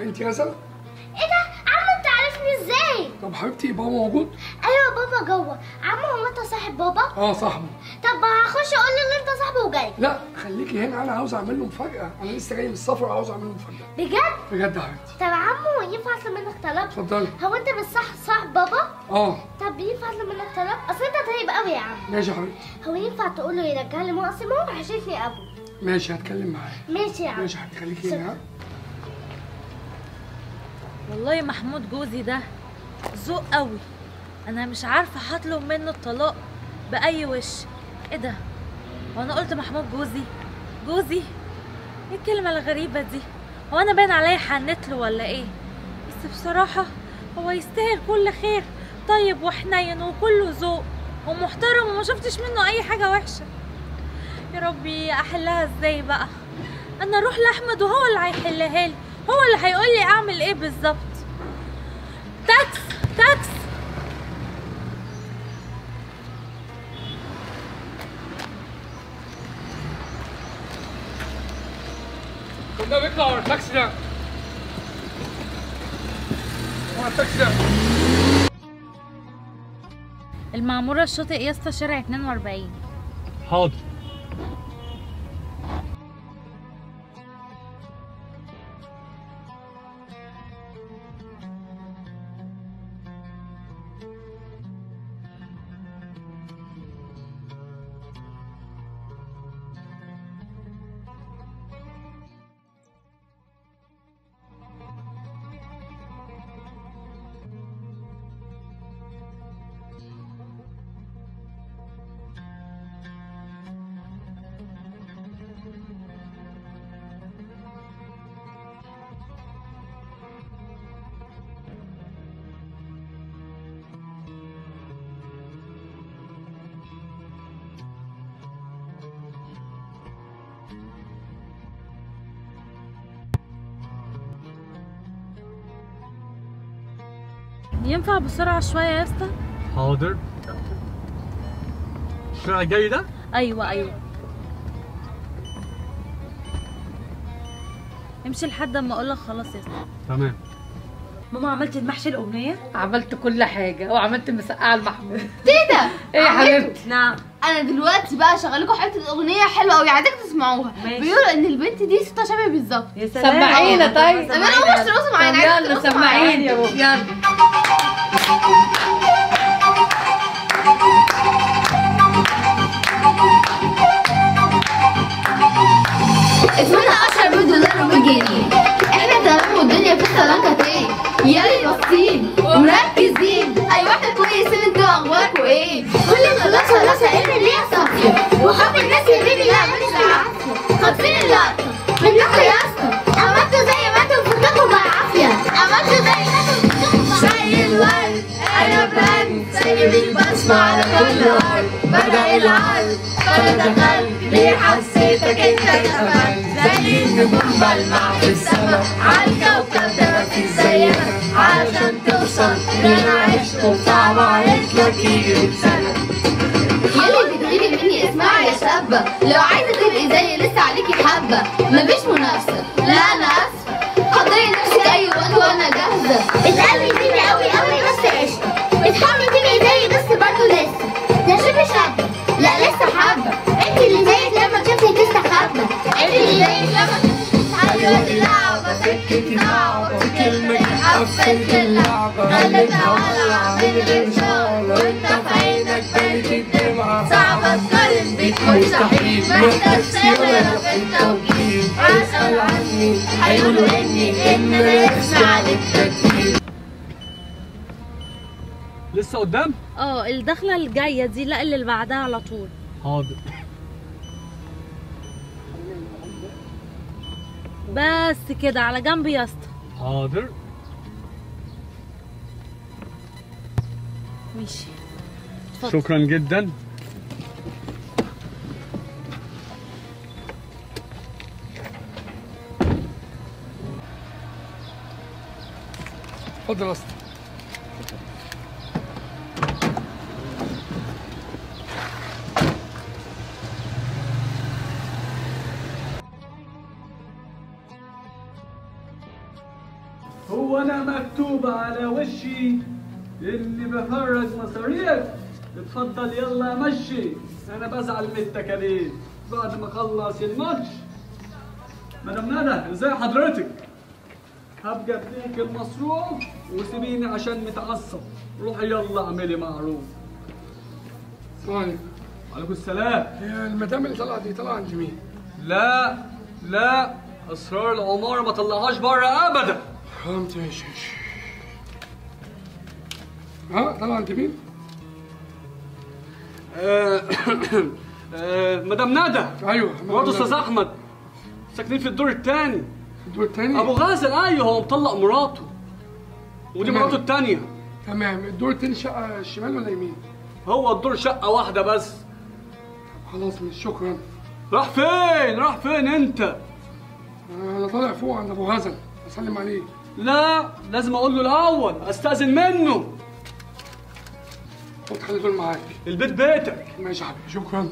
انت غزل ايه ده عمو انت عارفني ازاي طب حبيبتي بابا موجود ايوه بابا جوه عمو هو انت صاحب بابا اه صاحبه طب هخش اقول له ان انت صاحبه وجاي لا خليكي هنا انا عاوز اعمل له مفاجاه انا لسه جاي من السفر وعاوز اعمل له مفاجاه بجد بجد يا حبيبتي طب عمو ينفع اطلب منك طلب اتفضلي هو انت بس صح صاحب بابا اه طب ينفع اطلب منك طلب اصل انت طيب قوي يا عم ماشي يا حبيبتي هو ينفع تقول له يرجع لي مقسم هو وحشتني ابو ماشي هتكلم معاه ماشي يا عم ماشي يا حبيبتي خليكي هنا ها؟ والله محمود جوزي ده ذوق قوي انا مش عارفه هطلب منه الطلاق باي وش ايه ده هو انا قلت محمود جوزي جوزي ايه الكلمه الغريبه دي هو انا باين عليا حنت له ولا ايه بس بصراحه هو يستاهل كل خير طيب وحنين وكله ذوق ومحترم وما شفتش منه اي حاجه وحشه يا ربي احلها ازاي بقى انا اروح لاحمد وهو اللي هيحلها لي هو اللي هيقول لي اعمل ايه بالظبط تاكس تاكس كنا بيطلع ورا التاكسي ده ورا التاكسي ده المعموره الشاطئ يا اسطى شارع 42 حاضر ينفع بسرعه شويه يا اسطى حاضر الشارع الجاي ده ايوه ايوه امشي لحد اما اقول لك خلاص يا اسطى تمام ماما عملت المحشي الأمنية؟ عملت كل حاجة وعملت مسقعة المحمود كده ايه يا عملته. حبيبتي؟ نعم انا دلوقتي بقى شغال لكم حته اغنيه حلوه قوي عايزاكم تسمعوها ماشي. بيقولوا ان البنت دي صوتها شبه بالظبط يا سلام سمعينا طيب طب انا اقوم اشتروا معايا انا عايزة يلا ترقصوا سمعيني معايا. يا بابا يلا اسمنا اشهر بدولار وبجنيه احنا تمام والدنيا في سلامتين يلا باصين ومركزين ايوه احنا كويسين انتوا اخباركم ايه كل ما خلاص خلاص عيني ليا صافيه وحب الناس يا بيبي لا مش بالعافيه خاطفين اللقطه منكم يا اسطى عملتوا زي ما انتوا فككوا بالعافيه عملتوا زي ما انتوا فككوا زي الورد انا بند سايب البصمه على كل ارض بدا العرض فانا دخلت ليه حسيتك انت كمان زي النجوم بلمع في السما عالكوكب ده مفيش زيك عشان توصل اللي انا عشته صعب عليك لك يجي سنه يلي بتغيري مني اسمعي يا شابة لو عايزة تبقي زي لسه عليكي حبة مفيش منافسة لا أنا آسفة حضري نفسك أي وقت وأنا جاهزة اتقلبي فيني أوي أوي بس قشطة بتحاولي تبقي زيي بس برضه لسه يا شبه شابة لا لسه حبة انت اللي زيك لما شفتي تستخبى انت اللي زيك لما حلوة اللعبة سكتي صعبة في كلمة قفلت اللعبة خليتها ولع من غير شعر وانت في عينك بانت الدمعة صعب اتقارن بيك مستحيل محتاج سيرة في التوكيل اسأل عني هيقولوا اني ان رسم عليك تكتير لسه قدام اه الدخله الجايه دي لا اللي بعدها على طول حاضر بس كده على جنب يا اسطى حاضر ماشي اتفضل شكرا جدا اتفضل يا اسطى هو انا مكتوب على وشي اني بفرج مصاريف اتفضل يلا مشي انا بزعل من التكاليف بعد ما اخلص الماتش مدام ندى ازاي حضرتك هبقى اديك المصروف وسيبيني عشان متعصب روحي يلا اعملي معروف السلام عليكم وعليكم السلام هي المدام اللي طالعه دي طالعه عند مين؟ لا لا اسرار العماره ما طلعهاش بره ابدا فهمت ماشي ماشي ها طالعه عند مين؟ آه، آه، مدام ندى ايوه مرات استاذ احمد ساكنين في الدور الثاني الدور الثاني ابو غازل ايوه هو مطلق مراته ودي تمام. مراته الثانيه تمام الدور الثاني شقه الشمال ولا يمين؟ هو الدور شقه واحده بس خلاص مش شكرا راح فين راح فين انت انا طالع فوق عند ابو غزل اسلم عليه لا لازم اقول له الاول استاذن منه خد خلي دول معاك البيت بيتك ماشي يا حبيبي شكرا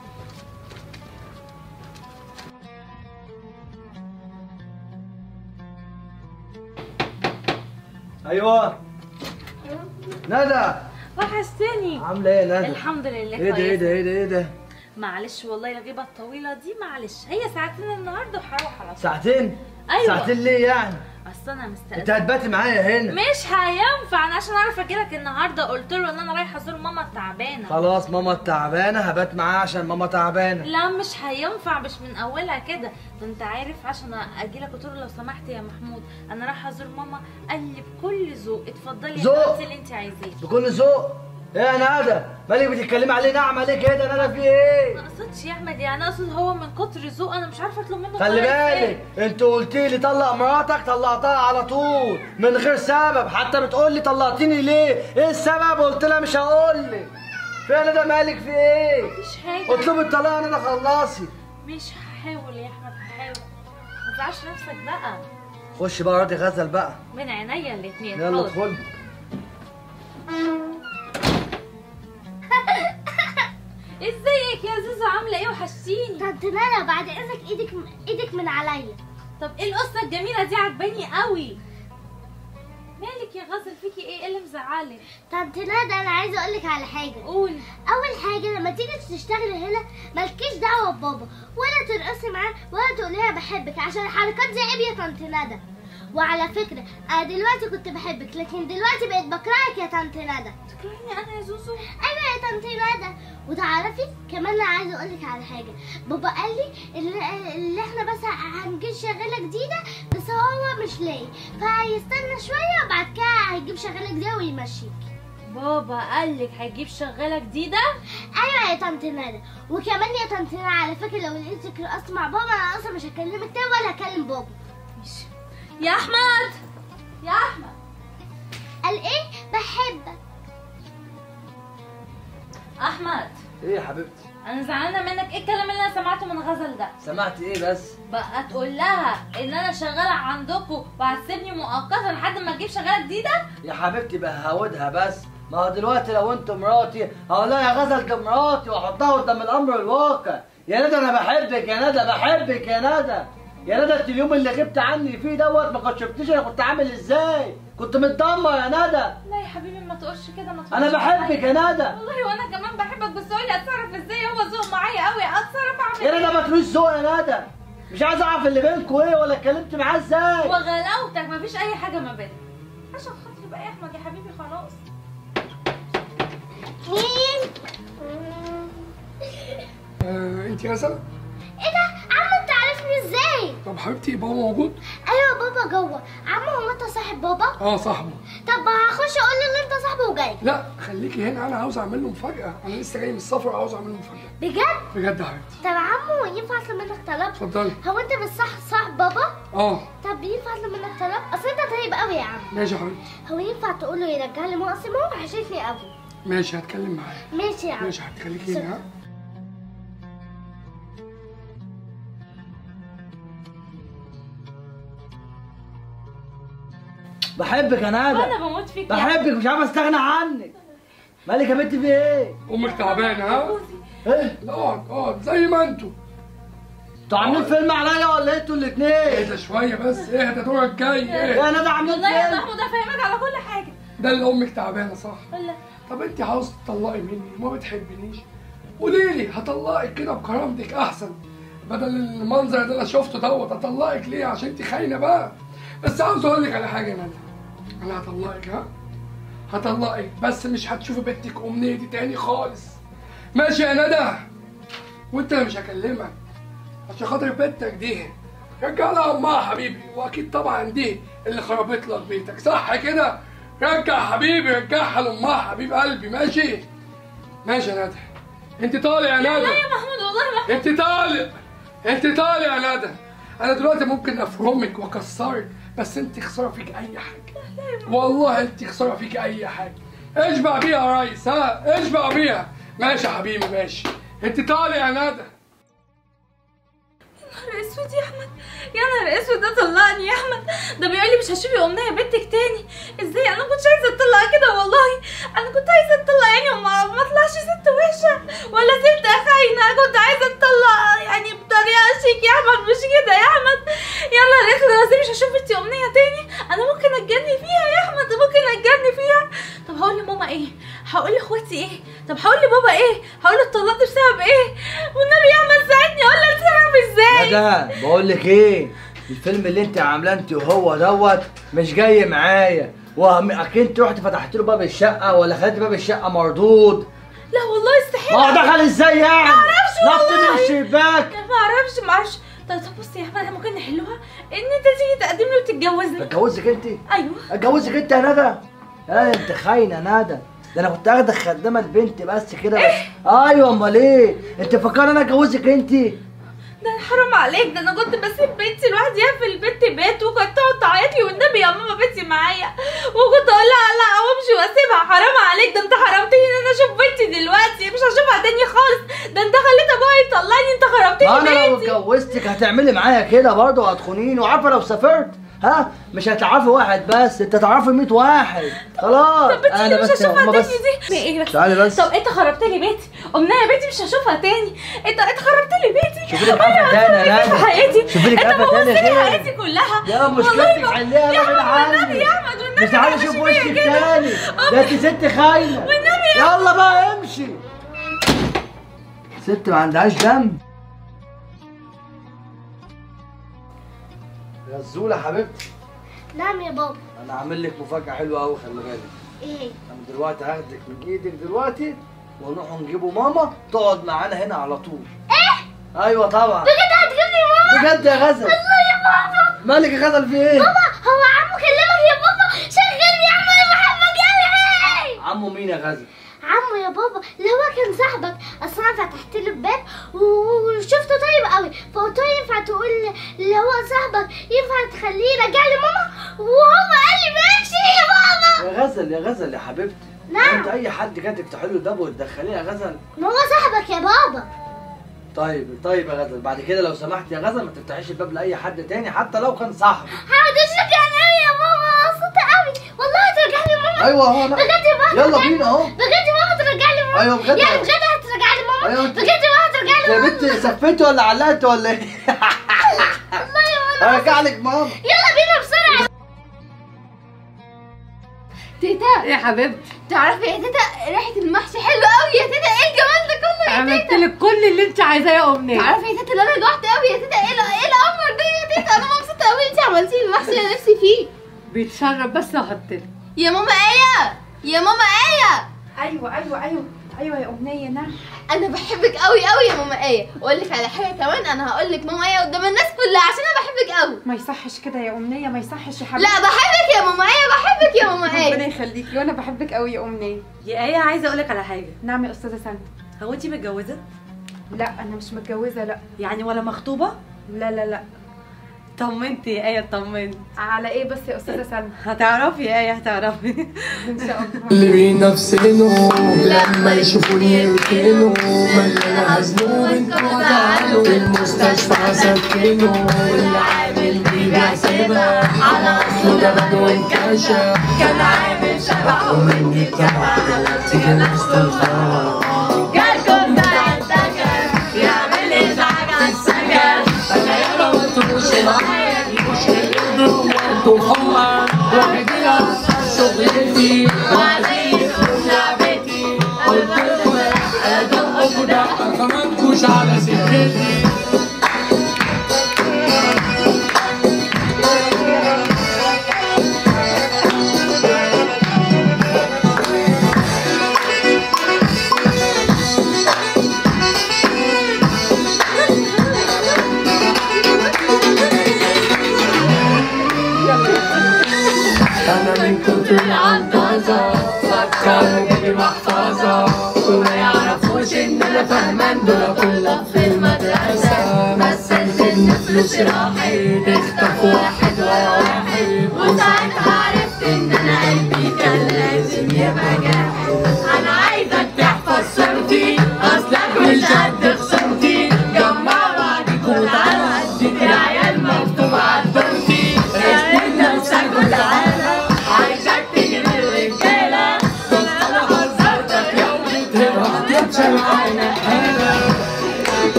ايوه ندى وحشتني عامله ايه يا ندى الحمد لله ايه ده ايه كويسة. ده ايه ده ايه ده معلش والله الغيبة الطويلة دي معلش هي ساعتين النهاردة وهروح على طول ساعتين أيوة. ساعتين ليه يعني اصل انا انت مستأذنة هتباتي معايا هنا مش هينفع انا عشان اعرف اجيلك النهارده قلت له ان انا رايحه ازور ماما التعبانه خلاص ماما تعبانه هبات معاها عشان ماما تعبانه لا مش هينفع مش من اولها كده ده انت عارف عشان اجيلك قلت له لو سمحت يا محمود انا رايحه ازور ماما قال لي بكل ذوق اتفضلي يا ذوق؟ حبيبتي اللي انت عايزاه بكل ذوق ايه يا ندى مالك بتتكلمي عليه نعم عليه كده ندى في ايه ما قصدش يا احمد يعني اقصد هو من كتر ذوق انا مش عارفه اطلب منه خلي طلب إزاي. بالك انت قلت لي طلق مراتك طلقتها على طول من غير سبب حتى بتقول لي طلقتيني ليه ايه السبب قلت لها مش هقول لك في يا ندى مالك في ايه مفيش حاجه اطلبي الطلاق يا ندى خلصي مش هحاول يا احمد هحاول ما تزعلش نفسك بقى خش بقى راضي غزل بقى من عينيا الاتنين يلا حاضر. ادخل ازيك يا زوزو عامله ايه وحشتيني طنط ندى بعد اذنك ايدك ايدك من عليا طب ايه القصه الجميله دي عجباني قوي مالك يا غزل فيكي ايه ايه اللي مزعلك طنط ندى انا عايزه اقول لك على حاجه قول اول حاجه لما تيجي تشتغلي هنا مالكيش دعوه ببابا ولا ترقصي معاه ولا تقولي لها بحبك عشان الحركات دي عيب يا طنط ندى وعلى فكره انا دلوقتي كنت بحبك لكن دلوقتي بقيت بكرهك يا طنط ندى تكرهني انا يا زوزو ايوه يا طنط ندى وتعرفي كمان انا عايزه اقول لك على حاجه بابا قال لي اللي, اللي احنا بس هنجيب شغاله جديده بس هو مش لاقي فهيستنى شويه وبعد كده هيجيب شغاله جديده ويمشيك بابا قالك هيجيب شغاله جديده ايوه يا طنط ندى وكمان يا طنط ندى على فكره لو لقيتك رقصت مع بابا انا اصلا مش هكلمك تاني ولا هكلم بابا ماشي يا احمد يا احمد قال ايه بحبك احمد ايه يا حبيبتي انا زعلانه منك ايه الكلام اللي انا سمعته من غزل ده سمعت ايه بس بقى تقول لها ان انا شغاله عندكم وهتسيبني مؤقتا لحد ما تجيب شغاله جديده يا حبيبتي بهودها بس ما هو دلوقتي لو انت مراتي هقول لها يا غزل دي مراتي واحطها قدام الامر الواقع يا ندى انا بحبك يا ندى بحبك يا ندى يا ندى انت اليوم اللي غبت عني فيه دوت ما كنت شفتيش انا كنت عامل ازاي كنت متدمر يا ندى لا يا حبيبي ما تقولش كده ما تقولش انا بحبك يا ندى والله وانا كمان بحبك بس قولي اتصرف ازاي هو ذوق معايا قوي اتصرف اعمل يا ندى ايه ما تقوليش ذوق يا ندى مش عايز اعرف اللي بينكوا ايه ولا اتكلمت معاه ازاي وغلاوتك مفيش اي حاجه ما بيننا عشان خاطري بقى يا احمد يا حبيبي خلاص مين آه انت غزل ايه ده عم انت عارفني ازاي طب حبيبتي بابا موجود ايوه بابا جوه عم هو انت صاحب بابا اه صاحبه طب هخش اقول له ان انت صاحبه وجاي لا خليكي هنا انا عاوز اعمل له مفاجاه انا لسه جاي من السفر عاوز اعمل له مفاجاه بجد بجد يا حبيبتي طب عمو ينفع اطلب منك طلب اتفضلي هو انت بس صح صاحب بابا اه طب ينفع اطلب منك طلب اصل انت طيب قوي يا عم ماشي يا حبيبتي هو ينفع تقول له يرجع لي مقسم هو وحشتني ابو ماشي هتكلم معاه ماشي يا عم ماشي يا حبيبتي خليكي هنا ها؟ بحبك يا ندى وانا بموت فيك يا بحبك مش عارف استغنى عنك مالك يا بنتي في ايه امك تعبانه ها ايه لا اقعد اقعد زي ما انتوا انتوا عاملين فيلم عليا ولا ايه انتوا الاثنين؟ اهدى شويه بس اهدى دورك جاي اهدى يا ندى عاملين والله يا فيلم محمود هفهمك على كل حاجه ده اللي امك تعبانه صح ولا طب انت عاوز تطلقي مني وما بتحبنيش قولي لي هطلقك كده بكرامتك احسن بدل المنظر اللي انا شفته دوت اطلقك ليه عشان انت خاينه بقى بس عاوز اقول لك على حاجه يا ندى انا هطلقك ها هطلقك بس مش هتشوفي بنتك امنيتي تاني خالص ماشي يا ندى وانت أنا مش هكلمك عشان خاطر بنتك دي رجع لها امها يا حبيبي واكيد طبعا دي اللي خربت لك بيتك صح كده رجع يا حبيبي رجعها لامها يا حبيب قلبي ماشي ماشي يا ندى انت طالع يا ندى لا يا محمود والله ما انت طالع انت طالع يا ندى انا دلوقتي ممكن افرمك واكسرك بس انت خساره فيك اي حاجه والله انت خساره فيك اي حاجه اشبع بيها يا ريس ها اشبع بيها ماشي يا حبيبي ماشي انت طالع يا ندى نهار اسود يا احمد يا نهار اسود ده طلقني يا احمد ده بيقول لي مش هشوفي امنيه بنتك تاني ازاي انا كنتش عايزه اتطلق كده والله انا كنت عايزه اتطلق يعني وما ما اطلعش ست وحشه ولا ست خاينه انا كنت عايزه اتطلق يعني بطريقه شيك يا احمد مش كده يا احمد يا نهار اسود انا ازاي مش هشوف بنتي امنيه تاني انا ممكن اتجني فيها يا احمد ممكن اتجني فيها طب هقول لماما ايه هقول لاخواتي ايه طب هقول لبابا ايه هقول له اتطلقت بسبب ايه والنبي يا احمد ساعدني اقول له اتصرف ازاي ندى بقول لك ايه الفيلم اللي انت عاملاه انت وهو دوت مش جاي معايا وهم اكيد انت رحت فتحت له باب الشقه ولا خدت باب الشقه مردود لا والله استحيل ما هو دخل ازاي يعني؟ معرفش نط من والله. الشباك ما اعرفش ما اعرفش طب طب بصي يا احمد احنا ممكن نحلوها ان انت تيجي تقدم له وتتجوزني اتجوزك انت؟ ايوه اتجوزك انت يا ندى؟ لا انت خاينه ندى ده انا كنت اخدك خدامه البنت بس كده بس ايوه امال ايه؟ انت فاكر انا اتجوزك انت؟ ده حرام عليك ده انا كنت بسيب بنتي لوحديها في البيت بيت وكانت تقعد تعيط لي والنبي يا ماما بنتي معايا وكنت اقول لها لا وامشي واسيبها حرام عليك ده انت حرمتني ان انا اشوف بنتي دلوقتي مش هشوفها تاني خالص ده انت خليت ابويا يطلعني انت ما خربتني انا لو بنتي اتجوزتك هتعملي معايا كده برضه وهتخونيني وعارفه لو سافرت ها مش هتعرفي واحد بس انت تعرفي 100 واحد خلاص طب بنتي اللي مش هشوفها هما تاني بس دي ايه بس تعالي بس طب انت خربت لي بيتي امنيه بيتي مش هشوفها تاني انت انت خربت لي بيتي شوفي لك أنا قفا تاني يا هتعمل إيه في ندى. حياتي شوفي لك انت قفا تاني بوظت لي غير. حياتي كلها يا والله مشكلتك ما- حليها يا بعيد احمد والنبي عني يا احمد والنبي مش عايز اشوف تعملش فيا وشك كده. تاني ده انت ست خاينه والنبي يا يلا بقى امشي ست ما عندهاش دم غزوله حبيبتي نعم يا بابا انا عامل لك مفاجاه حلوه قوي خلي بالك ايه انا دلوقتي هاخدك من ايدك دلوقتي ونروح نجيبه ماما تقعد معانا هنا على طول ايه ايوه طبعا بجد هتجيبني ماما بجد يا غزل الله يا بابا مالك يا غزل في ايه بابا هو عمو كلمك يا بابا شغلني يا عمو انا بحبك قوي عمو مين يا غزل عمو يا بابا اللي هو كان صاحبك اصل انا فتحت له الباب و- وشفته طيب قوي فقلت له ينفع تقول اللي هو صاحبك ينفع تخليه يرجع لي ماما وهو قال لي ماشي يا بابا يا غزل يا غزل يا حبيبتي نعم. انت اي حد كان تفتحي له الباب وتدخليه يا غزل ما هو صاحبك يا بابا طيب طيب يا غزل بعد كده لو سمحت يا غزل ما تفتحيش الباب لاي حد تاني حتى لو كان صاحبي هقعد اشجع قوي يا بابا مبسوطه قوي والله هترجع لي ماما ايوه اهو بجد يا بابا يلا هترجع لي- بينا اهو بجد يا بابا هترجع لي ماما ايوه بجد يعني بجد هترجع لي ماما أيوة، أنت- بجد يا بابا هترجع لي يا ماما بنت سفيت ولا علقت ولا ايه؟ والله يا ماما ارجع لك ماما يلا بينا بسرعه تيتا يا حبيبتي تعرفي يا تيتا ريحه المحشي حلوه قوي يا تيتا ايه الجمال ده كله يا عملت تيتا لك كل اللي انت عايزاه يا امنيه تعرفي يا تيتا ان انا جوعت قوي يا تيتا ايه ال- ايه الامر ده يا تيتا انا مبسوطه قوي انت عملتي لي المحشي اللي نفسي فيه بيتشرب بس وحط لك يا ماما ايه يا ماما ايه ايوه ايوه ايوه ايوه يا امنيه نعم انا بحبك قوي قوي يا ماما ايه واقول لك على حاجه كمان انا هقول لك ماما ايه قدام الناس كلها عشان انا بحبك قوي ما يصحش كده يا امنيه ما يصحش يا حبيبتي لا بحبك يا ماما ايه بحبك يا ماما ربنا ايه يخليكي وانا بحبك قوي يا امنيه يا ايه عايزه اقول لك على حاجه نعم يا استاذه سنة هو انت متجوزه لا انا مش متجوزه لا يعني ولا مخطوبه لا لا لا طمنتي يا ايه طمنت على ايه بس يا استاذه سنة هتعرفي يا ايه هتعرفي ان شاء الله اللي بينافسينه لما يشوفوني يركنوا مليانة هزلوا انتوا تعالوا في المستشفى سكنوا اللي عامل بيبيع سيبها على اصله ده بدو انكشف كان عامل شبح ومني بتاع تيجي نفس الخرا جالكم ده السكن يعمل ازعاج على السكن مش على سكتي انا من كتر العنطزة فكروا جيبي محفظة وما يعرفوش ان انا فهمان دول طلاب في المدرسة مثلت ان فلوسي راحت اختفوا واحد ورا واحد